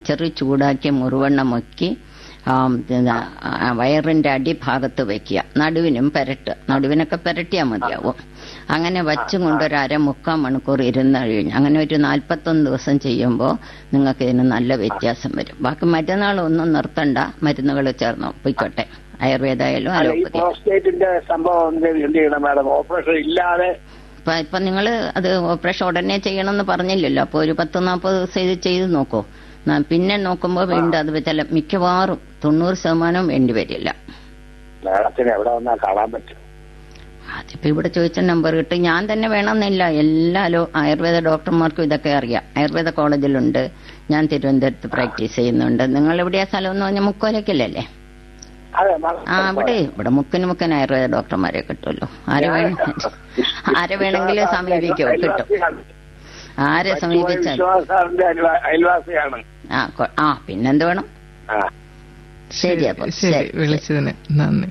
ചെറു ചൂടാക്കി മുറിവെണ്ണ മുക്കി ആ, പിന്നെ, ആ, വയറിന്റെ അടിഭാഗത്ത് വെക്കുക നടുവിനും പെരട്ട് നടുവിനൊക്കെ പെരട്ടിയാൽ മതിയാവും അങ്ങനെ വച്ചും കൊണ്ട് ഒരു അര മുക്കാൽ മണിക്കൂർ ഇരുന്ന് കഴിഞ്ഞ് അങ്ങനെ ഒരു നാൽപ്പത്തൊന്ന് ദിവസം ചെയ്യുമ്പോൾ നിങ്ങൾക്ക് ഇതിന് നല്ല വ്യത്യാസം വരും ബാക്കി മറ്റന്നാളൊന്നും നിർത്തണ്ട മരുന്നുകൾ ചേർന്ന് പൊയ്ക്കോട്ടെ ആയുർവേദമായാലും അല്ല, ഈ അലോപ്പതി പ്രോസ്റ്റേറ്റിന്റെ സംഭവം എന്ത് എന്ത് ചെയ്യണം മാഡം ഓപ്പറേഷൻ ഇല്ലാതെ ഇപ്പൊ ഇപ്പൊ നിങ്ങൾ അത് ഓപ്പറേഷൻ ഉടനെ ചെയ്യണമെന്ന് പറഞ്ഞില്ലല്ലോ അപ്പൊ ഒരു പത്ത് നാൽപ്പത് ദിവസം ഇത് ചെയ്ത് നോക്കൂ ന- പിന്നെ നോക്കുമ്പോൾ വീണ്ടും അത് ചില മിക്കവാറും തൊണ്ണൂറ് ശതമാനം വേണ്ടി വരില്ല മാഡത്തിന് എവിടെ വന്നാൽ കാണാൻ പറ്റും അതിപ്പോ ഇവിടെ ചോദിച്ച നമ്പർ കിട്ടും ഞാൻ തന്നെ വേണമെന്നില്ല എല്ലാ അലോ ആയുർവേദ ഡോക്ടർമാർക്കും ഇതൊക്കെ അറിയാം ആയുർവേദ കോളേജിലുണ്ട് ഞാൻ തിരുവനന്തപുരത്ത് പ്രാക്ടീസ് ചെയ്യുന്നുണ്ട് നിങ്ങൾ എവിടെയാ സ്ഥലം എന്ന് പറഞ്ഞാൽ മുക്കോലക്കല്ലേ അതെ മാഡം ആ ഇവിടെ ഇവിടെ മുക്കിന് മുക്കൻ ആയുർവേദ ഡോക്ടർമാരെ കിട്ടുമല്ലോ ആരെ വേണം ആരെ വേണമെങ്കിലും സമീപിക്കോ കിട്ടും ആരെ സമീപിച്ചാൽ വിശ്വാസാറിന്റെ അയൽവാ- അയൽവാസിയാണ് ആ കൊ- ആ പിന്നെന്ത് വേണം ആ ശരി അപ്പൊ ശരി ശരി വിളിച്ചതിന് നന്ദി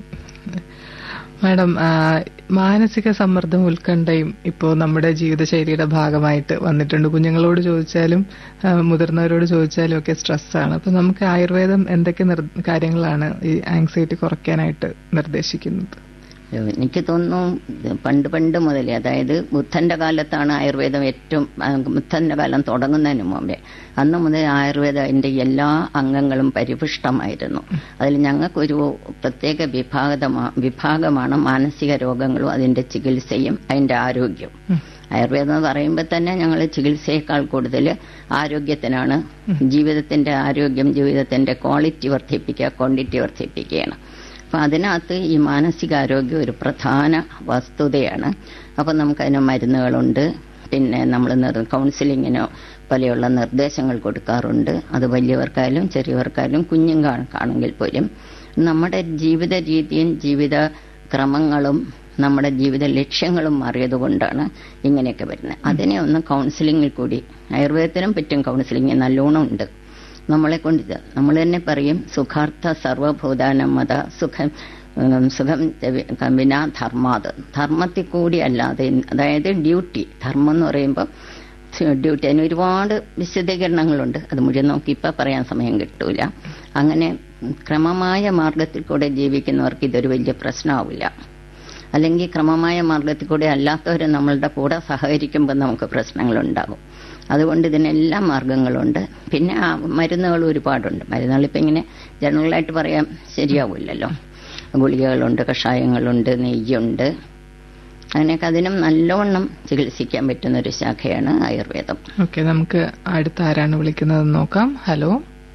മാഡം ആ, മാനസിക സമ്മർദ്ദം ഉത്കണ്ഠയും ഇപ്പോൾ നമ്മുടെ ജീവിതശൈലിയുടെ ഭാഗമായിട്ട് വന്നിട്ടുണ്ട് കുഞ്ഞുങ്ങളോട് ചോദിച്ചാലും ആ, മുതിർന്നവരോട് ചോദിച്ചാലും ഒക്കെ സ്ട്രെസ്സാണ് അപ്പൊ നമുക്ക് ആയുർവേദം എന്തൊക്കെ നിർ- കാര്യങ്ങളാണ് ഈ ആങ്സൈറ്റി കുറയ്ക്കാനായിട്ട് നിർദ്ദേശിക്കുന്നത് എനിക്ക് തോന്നുന്നു ഇത് പണ്ട് പണ്ട് മുതലേ അതായത് ബുദ്ധന്റെ കാലത്താണ് ആയുർവേദം ഏറ്റവും ആ, ബുദ്ധന്റെ കാലം തുടങ്ങുന്നതിന് മുമ്പേ അന്ന് മുതൽ ആയുർവേദ അതിന്റെ എല്ലാ അംഗങ്ങളും പരിപുഷ്ടമായിരുന്നു അതിൽ ഞങ്ങൾക്കൊരു പ്രത്യേക വിഭാഗതമാ വിഭാഗമാണ് മാനസിക രോഗങ്ങളും അതിന്റെ ചികിത്സയും അതിന്റെ ആരോഗ്യവും ആയുർവേദം എന്ന് പറയുമ്പോൾ തന്നെ ഞങ്ങൾ ചികിത്സയേക്കാൾ കൂടുതൽ ആരോഗ്യത്തിനാണ് ജീവിതത്തിന്റെ ആരോഗ്യം ജീവിതത്തിന്റെ ക്വാളിറ്റി വർദ്ധിപ്പിക്കുക ക്വാണ്ടിറ്റി വർദ്ധിപ്പിക്കുകയാണ് അപ്പൊ അതിനകത്ത് ഈ മാനസികാരോഗ്യം ഒരു പ്രധാന വസ്തുതയാണ് അപ്പൊ നമുക്കതിന് മരുന്നുകളുണ്ട് പിന്നെ നമ്മൾ കൗൺസിലിങ്ങിനോ പോലെയുള്ള നിർദ്ദേശങ്ങൾ കൊടുക്കാറുണ്ട് അത് വലിയവർക്കായാലും ചെറിയവർക്കായാലും കുഞ്ഞുങ്ങൾക്കാണെങ്കിൽ പോലും നമ്മുടെ ജീവിത രീതിയും ജീവിത ക്രമങ്ങളും നമ്മുടെ ജീവിത ലക്ഷ്യങ്ങളും മാറിയതുകൊണ്ടാണ് ഇങ്ങനെയൊക്കെ വരുന്നത് അതിനെ ഒന്ന് കൗൺസിലിങ്ങിൽ കൂടി ആയുർവേദത്തിനും പറ്റും കൗൺസിലിംഗ് നല്ലോണം ഉണ്ട് നമ്മളെ കൊണ്ട് ഇത് നമ്മൾ തന്നെ പറയും സുഖാർത്ഥ സർവഭൂതാനം മത സുഖം ഉം, സുഖം ച- വിനാ ധർമാത് ധർമ്മത്തിൽ കൂടി അല്ലാതെ അതായത് ഡ്യൂട്ടി ധർമ്മം എന്ന് പറയുമ്പോൾ ഡ്യൂട്ടി അതിന് ഒരുപാട് വിശദീകരണങ്ങളുണ്ട് അത് മുഴുവൻ നോക്കി ഇപ്പം പറയാൻ സമയം കിട്ടൂല അങ്ങനെ ക്രമമായ മാർഗത്തിൽ കൂടെ ജീവിക്കുന്നവർക്ക് ഇതൊരു വലിയ പ്രശ്നമാവില്ല അല്ലെങ്കിൽ ക്രമമായ മാർഗത്തിൽ കൂടെ അല്ലാത്തവർ നമ്മളുടെ കൂടെ സഹകരിക്കുമ്പോൾ നമുക്ക് പ്രശ്നങ്ങളുണ്ടാകും അതുകൊണ്ട് ഇതിനെല്ലാം മാർഗങ്ങളുണ്ട് പിന്നെ ആ മരുന്നുകൾ ഒരുപാടുണ്ട് മരുന്നുകൾ ഇപ്പം ഇങ്ങനെ ജനറലായിട്ട് പറയാൻ ശരിയാവില്ലല്ലോ ഗുളികകളുണ്ട് കഷായങ്ങളുണ്ട് നെയ്യുണ്ട് അങ്ങനെയൊക്കെ അതിനും നല്ലവണ്ണം ചികിത്സിക്കാൻ പറ്റുന്ന ഒരു ശാഖയാണ് ആയുർവേദം ഓക്കെ നമുക്ക് അടുത്ത ആരാണ് വിളിക്കുന്നത് നോക്കാം ഹലോ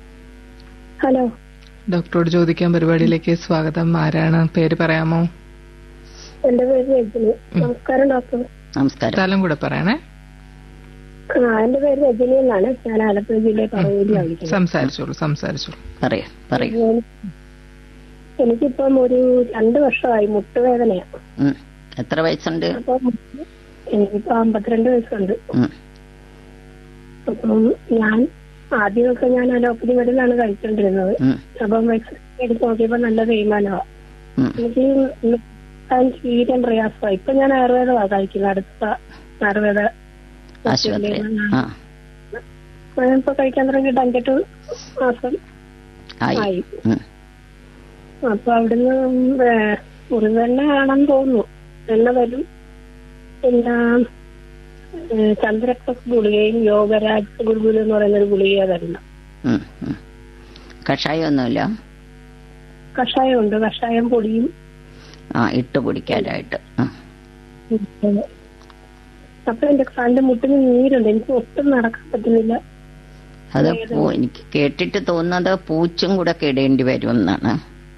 ഹലോ ഡോക്ടറോട് ചോദിക്കാൻ പരിപാടിയിലേക്ക് സ്വാഗതം ആരാണ് പേര് പറയാമോ എന്റെ പേര് രജനി നമസ്കാരം ഡോക്ടർ നമസ്കാരം സ്ഥലം കൂടെ പറയണേ ആ എന്റെ പേര് രജനി എന്നാണ് ഞാൻ ആലപ്പുഴ ജില്ലയിൽ പറവൂരിലാണ് വിളിക്കുന്നത് സംസാരിച്ചോളൂ സംസാരിച്ചോളൂ പറയൂ പറയൂ എനിക്കിപ്പം ഒരു രണ്ടു വർഷമായി മുട്ടുവേദനയാ ഉം. എത്ര വയസ്സുണ്ട് അപ്പൊ എനിക്കിപ്പോ അമ്പത്തിരണ്ട് വയസ്സുണ്ട് ഉം. അപ്പം ഞാൻ ആദ്യമൊക്കെ ഞാൻ അലോപ്പതി മരുന്നാണ് കഴിച്ചോണ്ടിരുന്നത് ഉം. അപ്പം എക്സ്റേ എടുത്ത് നോക്കിയപ്പോ നല്ല തേയ്മാനമാ ഉം. എനിക്ക് നിൽക്കാൻ തീരാൻ പ്രയാസമായി ഇപ്പൊ ഞാൻ ആയുർവേദമാണ് കഴിക്കുന്നത് അടുത്ത ആയുർവേദ ആശുപത്രി ആ ഞാനിപ്പോ കഴിക്കാൻ തുടങ്ങിയിട്ട് അഞ്ചെട്ട് മാസം ആയി ആയി ഉം. അപ്പൊ അവിടുന്ന് മുറിവെണ്ണ ആണെന്ന് തോന്നുന്നു എണ്ണ വരും പിന്നെ ഏഹ്, ചന്ദ്രപ്രസ് ഗുളികയും യോഗരാജ് ഗുരുകുലം എന്ന് പറയുന്ന ഒരു ഗുളിക തരുന്നു ഉം. ഉം. കഷായമൊന്നുമില്ല കഷായമുണ്ട് കഷായം പൊടിയും ആ ഇട്ട് കുടിക്കാനായിട്ട് ആ. ഉം. അപ്പൊ എന്റെ കാലിന്റെ മുട്ടിന് നീരുണ്ട് എനിക്ക് ഒട്ടും നടക്കാൻ പറ്റുന്നില്ല അത് പൂ- എനിക്ക് കേട്ടിട്ട് തോന്നുന്നത് പൂച്ചും കൂടെ ഒക്കെ ഇടേണ്ടി വരും എന്നാണ്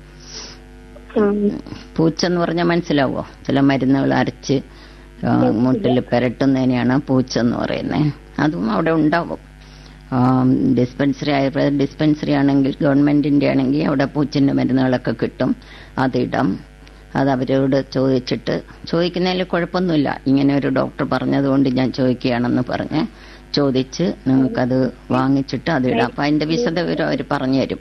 ഉം. പൂച്ചെന്ന് പറഞ്ഞാൽ മനസ്സിലാവോ ചില മരുന്നുകൾ അരച്ച് ആ, മുട്ടിൽ പുരട്ടുന്നതിനെയാണ് പൂച്ചെന്ന് പറയുന്നത് അതും അവിടെ ഉണ്ടാവും ഡിസ്പെൻസറി ആയുർവേദ ഡിസ്പെൻസറി ആണെങ്കിൽ ഗവൺമെന്റിന്റെ ആണെങ്കിൽ അവിടെ പൂച്ചിന്റെ മരുന്നുകളൊക്കെ കിട്ടും അതിടാം അത് അവരോട് ചോദിച്ചിട്ട് ചോദിക്കുന്നതിൽ കുഴപ്പമൊന്നുമില്ല ഇങ്ങനെ ഒരു ഡോക്ടർ പറഞ്ഞതുകൊണ്ട് ഞാൻ ചോദിക്കുകയാണെന്ന് പറഞ്ഞ് ചോദിച്ച് നിങ്ങൾക്കത് വാങ്ങിച്ചിട്ട് അത് ഇടാം അപ്പൊ അതിന്റെ വിശദവിവരം അവർ പറഞ്ഞു തരും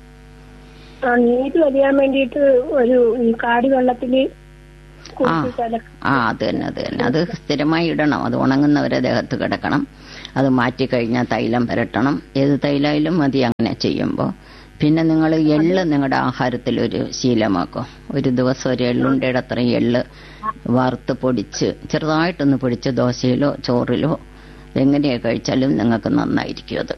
ആ നീര് വലിയാൻ വേണ്ടിയിട്ട് ഒരു ഈ കാടി വെള്ളത്തില് ആ കുടിച്ച് കലക്കി ആ അത് തന്നെ അത് തന്നെ അത് സ്ഥിരമായി ഇടണം അത് ഉണങ്ങുന്നവരെ ദേഹത്ത് കിടക്കണം അത് മാറ്റിക്കഴിഞ്ഞാൽ തൈലം പുരട്ടണം ഏത് തൈലായാലും മതി അങ്ങനെ ചെയ്യുമ്പോൾ പിന്നെ നിങ്ങൾ എള്ള് നിങ്ങളുടെ ആഹാരത്തിൽ ഒരു ശീലമാക്കും ഒരു ദിവസം ഒരു എള്ളുണ്ടയുടെ അത്രയും എള്ള് വറുത്ത് പൊടിച്ച് ചെറുതായിട്ടൊന്ന് പൊടിച്ച് ദോശയിലോ ചോറിലോ എങ്ങനെയാ കഴിച്ചാലും നിങ്ങൾക്ക് നന്നായിരിക്കും അത്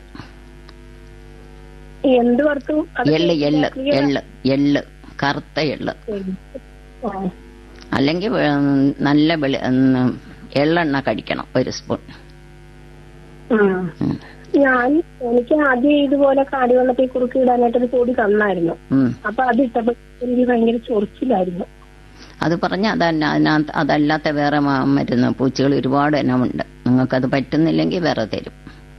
എന്ത് വറുത്തു അത് എള്ള് എള്ള് clear ആ- എള്ള് എള്ള് കറുത്ത എള്ള് ആ. അല്ലെങ്കിൽ നല്ല വെളി ഉം, എള്ളെണ്ണ കഴിക്കണം ഒരു സ്പൂൺ ആ. ഞാൻ എനിക്ക് ആദ്യം ഇതുപോലെ കാടിവെള്ളത്തിൽ കുറുക്കി ഇടാനായിട്ടൊരു പൊടി തന്നായിരുന്നു ഉം. അപ്പൊ അത് ഇട്ടപ്പോ എനിക്ക് ഭയങ്കര ചൊറിച്ചിലായിരുന്നു അത് പറഞ്ഞാൽ അതല്ല അതിനകത്ത് അതല്ലാത്ത വേറെ മ- മരുന്ന് പൂച്ചകൾ ഒരുപാട് ഇനമുണ്ട് നിങ്ങൾക്കത് പറ്റുന്നില്ലെങ്കിൽ വേറെ തരും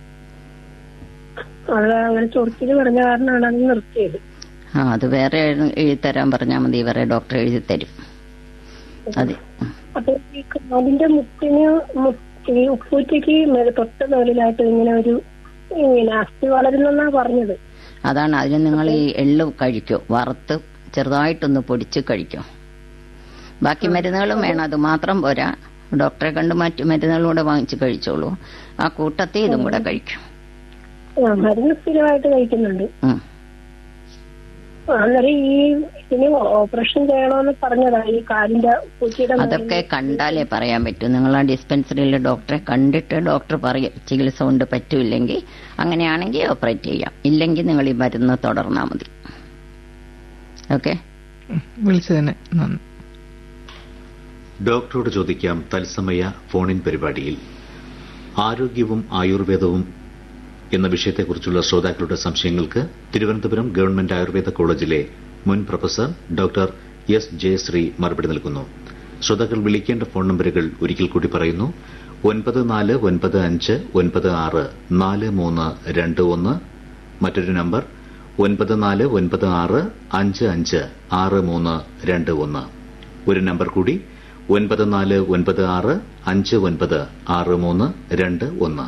അത് അങ്ങനെ ചൊറിച്ചില് പറഞ്ഞ കാരണമാണ് അത് നിർത്തിയത് ആ അത് വേറെ എഴുതി തരാൻ പറഞ്ഞാൽ മതി വേറെ ഡോക്ടർ എഴുതി തരും അതെ അപ്പൊ ഈ കാലിന്റെ മുട്ടിന് മു- ഈ ഉപ്പൂറ്റയ്ക്ക് മേലെ തൊട്ട തോലിലായിട്ട് ഇങ്ങനെ ഒരു ഇങ്ങനെ അസ്ഥി വളരുന്നെന്നാ പറഞ്ഞത് അതാണ് അതിന് നിങ്ങൾ ഈ എള്ള് കഴിക്കൂ വറുത്ത് ചെറുതായിട്ടൊന്ന് പൊടിച്ച് കഴിക്കും ബാക്കി മരുന്നുകളും വേണം അത് മാത്രം പോരാ ഡോക്ടറെ കണ്ട് മറ്റു മരുന്നുകളും കൂടെ വാങ്ങിച്ച് കഴിച്ചോളൂ ആ കൂട്ടത്തിൽ ഇതും കൂടെ കഴിക്കും ആ, മരുന്ന് സ്ഥിരമായിട്ട് കഴിക്കുന്നുണ്ട് ഉം. ആ, അന്നേരം ഈ ഇതിന് ഓപ്പറേഷൻ ചെയ്യണമെന്ന് പറഞ്ഞതാ ഈ കാലിന്റെ പൂച്ചയുടെ മേലിൽ. അതൊക്കെ കണ്ടാലേ പറയാൻ പറ്റൂ നിങ്ങൾ ആ ഡിസ്പെൻസറിയിലെ ഡോക്ടറെ കണ്ടിട്ട് ഡോക്ടർ പറയും ചികിത്സ കൊണ്ട് പറ്റൂല്ലെങ്കിൽ അങ്ങനെയാണെങ്കിൽ ഓപ്പറേറ്റ് ചെയ്യാം ഇല്ലെങ്കിൽ നിങ്ങൾ ഈ മരുന്ന് തുടർന്നാൽ മതി ഓക്കെ ഉം, വിളിച്ചതിന് നന്ദി ഡോക്ടറോട് ചോദിക്കാം തത്സമയ ഫോണിൻ പരിപാടിയിൽ ആരോഗ്യവും ആയുർവേദവും എന്ന വിഷയത്തെക്കുറിച്ചുള്ള ശ്രോതാക്കളുടെ സംശയങ്ങൾക്ക് തിരുവനന്തപുരം ഗവൺമെന്റ് ആയുർവേദ കോളേജിലെ മുൻ പ്രൊഫസർ ഡോക്ടർ എസ് ജയശ്രീ മറുപടി നൽകുന്നു ശ്രോതാക്കൾ വിളിക്കേണ്ട ഫോൺ നമ്പറുകൾ ഒരിക്കൽ കൂടി പറയുന്നു ഒൻപത് നാല് ഒൻപത് അഞ്ച് ഒൻപത് ആറ് നാല് മൂന്ന് രണ്ട് ഒന്ന് മറ്റൊരു നമ്പർ ഒൻപത് നാല് ഒൻപത് ആറ് അഞ്ച് അഞ്ച് ആറ് മൂന്ന് രണ്ട് ഒന്ന് ഒരു നമ്പർ കൂടി ഒൻപത് നാല് ഒൻപത് ആറ് അഞ്ച് ഒൻപത് ആറ് മൂന്ന് രണ്ട് ഒന്ന്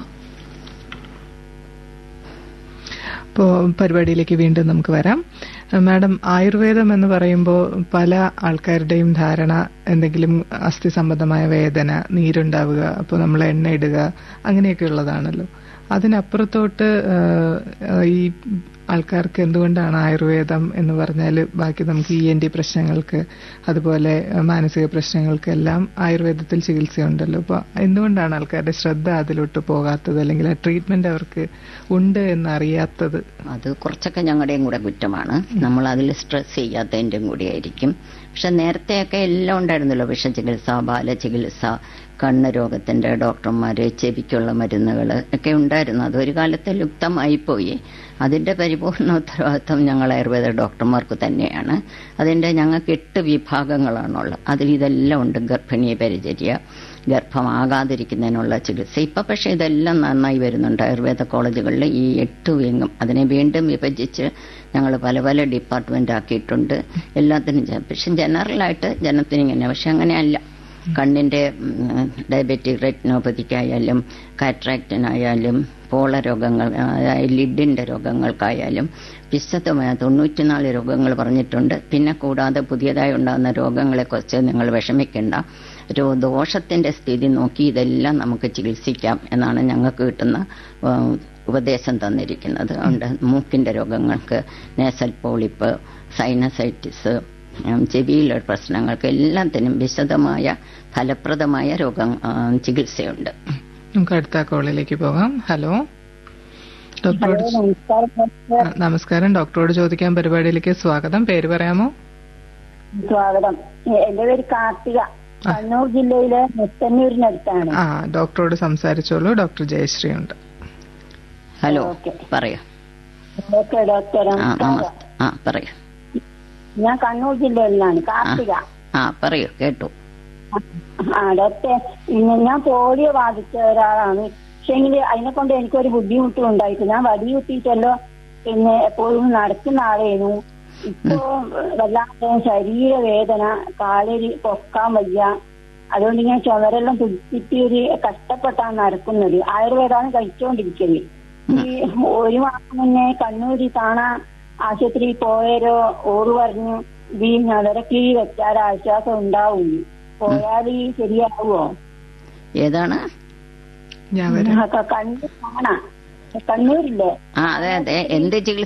ഇപ്പോൾ പരിപാടിയിലേക്ക് വീണ്ടും നമുക്ക് വരാം മാഡം ആയുർവേദം എന്ന് പറയുമ്പോൾ പല ആൾക്കാരുടെയും ധാരണ എന്തെങ്കിലും അസ്ഥി സംബന്ധമായ വേദന നീരുണ്ടാവുക അപ്പോൾ നമ്മൾ എണ്ണ ഇടുക അങ്ങനെയൊക്കെ ഉള്ളതാണല്ലോ അതിനപ്പുറത്തോട്ട് ആ, ഈ ആൾക്കാർക്ക് എന്തുകൊണ്ടാണ് ആയുർവേദം എന്ന് പറഞ്ഞാൽ ബാക്കി നമുക്ക് ഇ എൻ ഡി പ്രശ്നങ്ങൾക്ക് അതുപോലെ ആ, മാനസിക പ്രശ്നങ്ങൾക്കെല്ലാം ആയുർവേദത്തിൽ ചികിത്സയുണ്ടല്ലോ അപ്പോൾ എന്തുകൊണ്ടാണ് ആൾക്കാരുടെ ശ്രദ്ധ അതിലോട്ട് പോകാത്തത് അല്ലെങ്കിൽ ആ ട്രീറ്റ്മെന്റ് അവർക്ക് ഉണ്ട് എന്ന് അറിയാത്തത് അത് കുറച്ചൊക്കെ ഞങ്ങളുടെയും കൂടെ കുറ്റമാണ് നമ്മൾ അതിൽ സ്ട്രെസ് ചെയ്യാത്തതിൻ്റെയും കൂടി ആയിരിക്കും പക്ഷെ നേരത്തെയൊക്കെ എല്ലാം ഉണ്ടായിരുന്നല്ലോ വിഷചികിത്സ ബാലചികിത്സ കണ്ണ് രോഗത്തിന്റെ ഡോക്ടർമാര് ചെവിക്കുള്ള മരുന്നുകൾ ഒക്കെ ഉണ്ടായിരുന്നു അതൊരു കാലത്ത് ലുപ്തമായിപ്പോയി അതിന്റെ പരിപൂർണ ഉത്തരവാദിത്വം ഞങ്ങൾ ആയുർവേദ ഡോക്ടർമാർക്ക് തന്നെയാണ് അതിന്റെ ഞങ്ങൾക്ക് എട്ട് വിഭാഗങ്ങളാണുള്ളത് അതിൽ ഇതെല്ലാം ഉണ്ട് ഗർഭിണി പരിചര്യ ഗർഭമാകാതിരിക്കുന്നതിനുള്ള ചികിത്സ ഇപ്പൊ പക്ഷെ ഇതെല്ലാം നന്നായി വരുന്നുണ്ട് ആയുർവേദ കോളേജുകളിൽ ഈ എട്ട് വിങ്ങും അതിനെ വീണ്ടും വിഭജിച്ച് ഞങ്ങൾ പല പല ഡിപ്പാർട്ട്മെന്റ് ആക്കിയിട്ടുണ്ട് എല്ലാത്തിനും ചെ- പക്ഷെ ജനറലായിട്ട് ജനത്തിന് ഇങ്ങനെ പക്ഷെ അങ്ങനെയല്ല കണ്ണിന്റെ ഡയബറ്റിക് റെറ്റിനോപ്പതിക്കായാലും കാറ്ററാക്റ്റിനായാലും പോള രോഗങ്ങൾ അതായത് ലിഡിന്റെ രോഗങ്ങൾക്കായാലും വിശദമായ തൊണ്ണൂറ്റിനാല് രോഗങ്ങൾ പറഞ്ഞിട്ടുണ്ട് പിന്നെ കൂടാതെ പുതിയതായി ഉണ്ടാകുന്ന രോഗങ്ങളെക്കുറിച്ച് നിങ്ങൾ വിഷമിക്കേണ്ട ഒരു ദോഷത്തിന്റെ സ്ഥിതി നോക്കി ഇതെല്ലാം നമുക്ക് ചികിത്സിക്കാം എന്നാണ് ഞങ്ങൾക്ക് കിട്ടുന്ന ആ, ഉപദേശം തന്നിരിക്കുന്നത് അതുകൊണ്ട് മൂക്കിന്റെ രോഗങ്ങൾക്ക് നേസൽ പോളിപ്പ് സൈനസൈറ്റിസ് ഉം, ചെവിയിലെ പ്രശ്നങ്ങൾക്ക് എല്ലാത്തിനും വിശദമായ ഫലപ്രദമായ രോഗം ആ, ചികിത്സയുണ്ട് നമുക്ക് അടുത്ത കോളിലേക്ക് പോകാം ഹലോ ഡോക്ടറോട് നമസ്കാരം ഡോക്ടർ. ആ, നമസ്കാരം ഡോക്ടറോട് ചോദിക്കാൻ പരിപാടിയിലേക്ക് സ്വാഗതം പേര് പറയാമോ സ്വാഗതം എ- എന്റെ പേര് കാർത്തിക കണ്ണൂർ ജില്ലയിലെ മുത്തന്നൂരിനടുത്താണ് ആ ഡോക്ടറോട് സംസാരിച്ചോളൂ ഡോക്ടർ ജയശ്രീ ഉണ്ട് ഹലോ ഓക്കെ. പറയൂ ഓക്കെ ഡോക്ടർ ആ നമസ്കാരം നമസ്തേ ആ പറയൂ ഞാൻ കണ്ണൂർ ജില്ലയിൽ നിന്നാണ് കാർത്തിക ആ പറയൂ കേട്ടു ആ ഡോക്ടർ ഇന്ന് ഞാൻ പോളിയോ ബാധിച്ച ഒരാളാണ് പക്ഷെങ്കിൽ അതിനെ കൊണ്ട് എനിക്കൊരു ബുദ്ധിമുട്ടും ഉണ്ടായിട്ട് ഞാൻ വടി കുത്തിയിട്ടല്ലോ പിന്നെ എപ്പോഴും നടക്കുന്ന ആളായിരുന്നു ഇപ്പോ വല്ലാതെ ശരീരവേദന കാലൊരു പൊക്കാൻ വയ്യ അതുകൊണ്ട് ഞാൻ ചുമരെല്ലാം പിടിച്ചിട്ട് ഒരു കഷ്ടപ്പെട്ടാണ് നടക്കുന്നത് ആയുർവേദമാണ് കഴിച്ചുകൊണ്ടിരിക്കുന്നത് ഈ ഒരു മാസം മുന്നേ കണ്ണൂരി കാണാ ആശുപത്രിയിൽ പോയാലോ ഓറ് പറഞ്ഞു ഇത് ഈ ഞവരക്ക് വെച്ചാൽ ആശ്വാസം ഉണ്ടാവും പോയാൽ ശരിയാവുമോ ഏതാണ് ഞാൻ വരാം കണ്ണൂർ കാണാ കണ്ണൂരില്ലേ ആ അതെ അതെ എന്ത് ചികിത്സ